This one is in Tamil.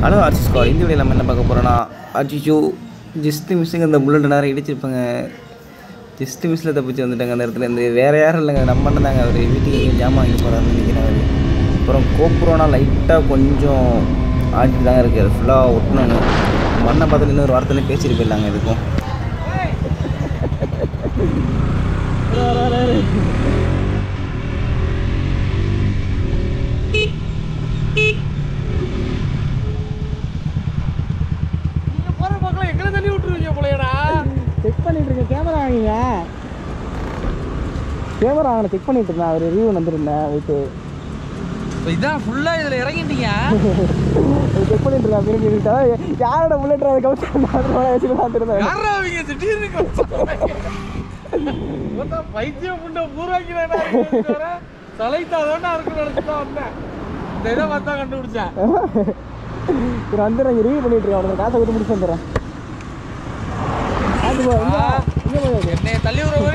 ஹலோ ஆர்சி ஸ்குவாட் இந்த வீடியோ நம்ம என்ன பார்க்க போகிறோன்னா அஜிஜோ ஜஸ்ட் மிஸ்ஸுங்க இந்த புல்லட் நேரம் இடிச்சிருப்பாங்க ஜஸ்ட் மிஸ்ஸில் தப்பிச்சு வந்துட்டாங்க அந்த இடத்துல இருந்து வேறு யாரும் இல்லைங்க நம்ம அண்ணன் தாங்க அவர் வீட்டுக்கு எங்கேயும் ஜாமான் வாங்கி போகிறாருன்னு நினைக்கிறேன் அவர் அப்புறம் கோப்புரோனா லைட்டாக கொஞ்சம் ஆடிட்டு தாங்க இருக்குது ஃபுல்லாக ஒட்டணுங்க மண்ணை பார்த்து இன்னொரு வாரத்தில் பேசிட்டு போயிடலாங்க இதுக்கும் நீங்க போற பக்கம் எங்களை தள்ளி விட்டுருவீங்க போலயடா செக் பண்ணிட்டு இருக்கேன் கேமரா வாங்கிங்க கேமரா வாங்கின செக் பண்ணிட்டு இருந்தேன் அவர் ரிவ்யூ வந்திருந்தேன் போயிட்டு இதான் ஃபுல்லா இதுல இறங்கிட்டீங்க செக் பண்ணிட்டு இருக்கேன் திரும்பி இருக்கிட்டா யாரோட புல்லட் அதை கவுச்சு வச்சுட்டு பார்த்துருந்தேன் யாரா அவங்க திடீர்னு மொத்தம் பைத்தியம் புண்ட பூராக்கிறாடா சலைத்தாதான் இருக்கு நினைச்சு தான் வந்தேன் இந்த இதை பார்த்தா கண்டுபிடிச்சேன் சரி வந்துடுறேன் ரிவ்யூ பண்ணிட்டு இருக்கேன் அவனுக்கு காசை கொடுத்து முடிச்சு வந்துடுறேன் அது போ, இங்க வா, இங்க போய் என்னை தள்ளி விடுற மாதிரி